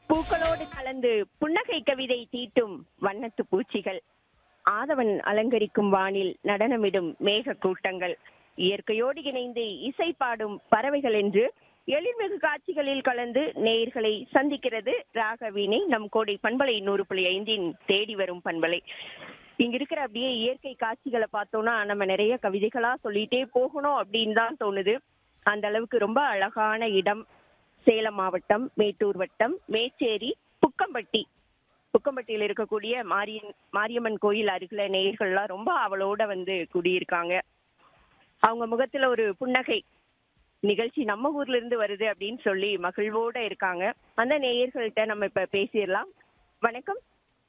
பூக்களோடு கலந்து புன்னகை கவிதை தீட்டும் வண்ணத்து பூச்சிகள் ஆதவன் அலங்கரிக்கும் வானில் நடனமிடும் மேக கூட்டங்கள் இயற்கையோடு இணைந்து இசை பாடும் பறவைகள் என்று எழில்மிகு காட்சிகளில் கலந்து நேயர்களை சந்திக்கிறது ராகவீனை நம் கோடை பண்பலை நூறு புள்ளி ஐந்தின் தேடி வரும் பண்பலை இங்க இருக்கிற அப்படியே இயற்கை காட்சிகளை பார்த்தோம்னா நம்ம நிறைய கவிதைகளா சொல்லிட்டே போகணும் அப்படின்னு தான் தோணுது அந்த அளவுக்கு ரொம்ப அழகான இடம் சேலம் மாவட்டம் மேட்டூர் வட்டம் மேச்சேரி புக்கம்பட்டி புக்கம்பட்டியில் இருக்கக்கூடிய மாரியன் மாரியம்மன் கோயில் அருகில நேயர்கள்லாம் ரொம்ப அவளோட வந்து குடியிருக்காங்க அவங்க முகத்துல ஒரு புன்னகை நிகழ்ச்சி நம்ம ஊர்ல இருந்து வருது அப்படின்னு சொல்லி மகிழ்வோட இருக்காங்க அந்த நேயர்கள்ட்ட நம்ம இப்ப பேசிடலாம் வணக்கம்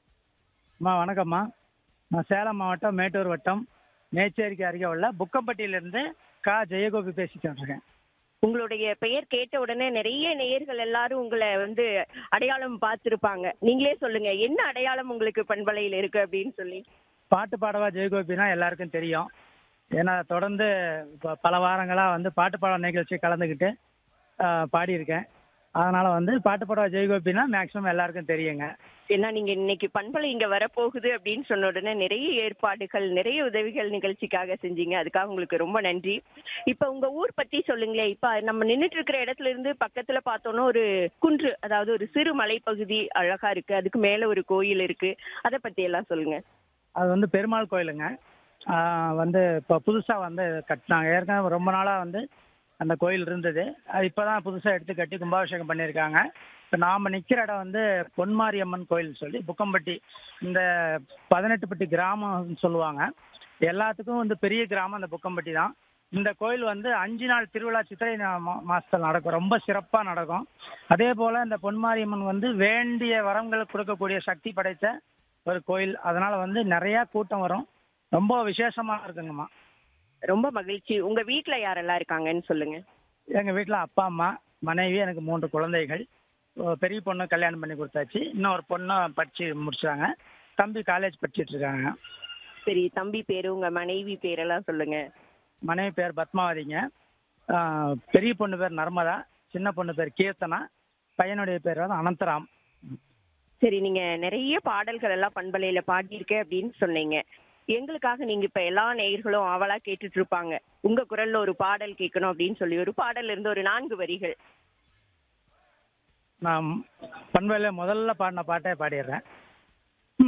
அம்மா வணக்கம்மா நான் சேலம் மாவட்டம் மேட்டூர் வட்டம் மேச்சேரிக்கு அருகே உள்ள புக்கம்பட்டியிலிருந்து கா ஜெயகோபி பேசிட்டு இருக்கேன் உங்களுடைய பெயர் கேட்ட உடனே நிறைய நேயர்கள் எல்லாரும் உங்களை வந்து அடையாளம் பார்த்திருப்பாங்க நீங்களே சொல்லுங்க என்ன அடையாளம் உங்களுக்கு பண்பலையில் இருக்கு அப்படின்னு சொல்லி பாட்டு பாடவா ஜெயகோபினா எல்லாருக்கும் தெரியும் ஏன்னா தொடர்ந்து இப்போ பல வாரங்களாக வந்து பாட்டு பாட நிகழ்ச்சி கலந்துக்கிட்டு ஆஹ், பாடியிருக்கேன் அதனால வந்து பாட்டு பாடவா ஜெயகோபினா மேக்ஸிமம் எல்லாருக்கும் தெரியுங்க ஏன்னா நீங்க இன்னைக்கு பண்பலை இங்க வரப்போகுது அப்படின்னு சொன்ன உடனே நிறைய ஏற்பாடுகள் நிறைய உதவிகள் நிகழ்ச்சிக்காக செஞ்சீங்க அதுக்காக உங்களுக்கு ரொம்ப நன்றி இப்ப உங்க ஊர் பத்தி சொல்லுங்களேன் இப்ப நம்ம நின்னுட்டு இருக்கிற இடத்துல இருந்து பக்கத்துல பார்த்தோம்னா ஒரு குன்று அதாவது ஒரு சிறு மலைப்பகுதி அழகா இருக்கு அதுக்கு மேல ஒரு கோயில் இருக்கு அதை பத்தி எல்லாம் சொல்லுங்க அது வந்து பெருமாள் கோயிலுங்க ஆஹ், வந்து இப்போ புதுசாக வந்து கட்டினாங்க ஏற்கனவே ரொம்ப நாளாக வந்து அந்த கோயில் இருந்தது அது இப்போ தான் புதுசாக எடுத்து கட்டி கும்பாபிஷேகம் பண்ணியிருக்காங்க இப்போ நாம் நிற்கிற இடம் வந்து பொன்மாரியம்மன் கோயில் சொல்லி புக்கம்பட்டி இந்த பதினெட்டுப்பட்டி கிராமம்னு சொல்லுவாங்க எல்லாத்துக்கும் வந்து பெரிய கிராமம் அந்த புக்கம்பட்டி தான் இந்த கோயில் வந்து அஞ்சு நாள் திருவிழா சித்திரை மா- மாசத்துல நடக்கும் ரொம்ப சிறப்பாக நடக்கும் அதே போல் இந்த பொன்மாரியம்மன் வந்து வேண்டிய வரங்கள் கொடுக்கக்கூடிய சக்தி படைத்த ஒரு கோயில் அதனால வந்து நிறைய கூட்டம் வரும் ரொம்ப விசேஷமா இருக்குங்கம்மா ரொம்ப மகிழ்ச்சி உங்க வீட்ல யாரெல்லாம் இருக்காங்கன்னு சொல்லுங்க எங்க வீட்ல அப்பா அம்மா மனைவி எனக்கு மூன்று குழந்தைகள் ஒரு பெரிய பொண்ணு கல்யாணம் பண்ணி கொடுத்தாச்சு இன்னொரு பொண்ணு படிச்சு முடிச்சாங்க தம்பி காலேஜ் படிச்சிட்டு இருக்காங்க சரி தம்பி பேரு உங்க மனைவி பேரெல்லாம் சொல்லுங்க மனைவி பேர் பத்மாவதிங்க ஆஹ், பெரிய பொண்ணு பேர் நர்மதா சின்ன பொண்ணு பேர் கீர்த்தனா பையனுடைய பேர் வந்து அனந்தராம் சரி நீங்க நிறைய பாடல்கள் எல்லாம் பண்பலையில பாடியிருக்கேன் அப்படின்னு சொன்னீங்க எங்களுக்காக நீங்க இப்ப எல்லா நேயர்களும் ஆவலா கேட்டுட்டு இருப்பாங்க உங்க குரல்ல ஒரு பாடல் கேட்கணும் அப்படின்னு சொல்லி ஒரு பாடல்ல இருந்து ஒரு நான்கு வரிகள் நான் பண்பையில் முதல்ல பாடின பாட்டே பாடிடுறேன்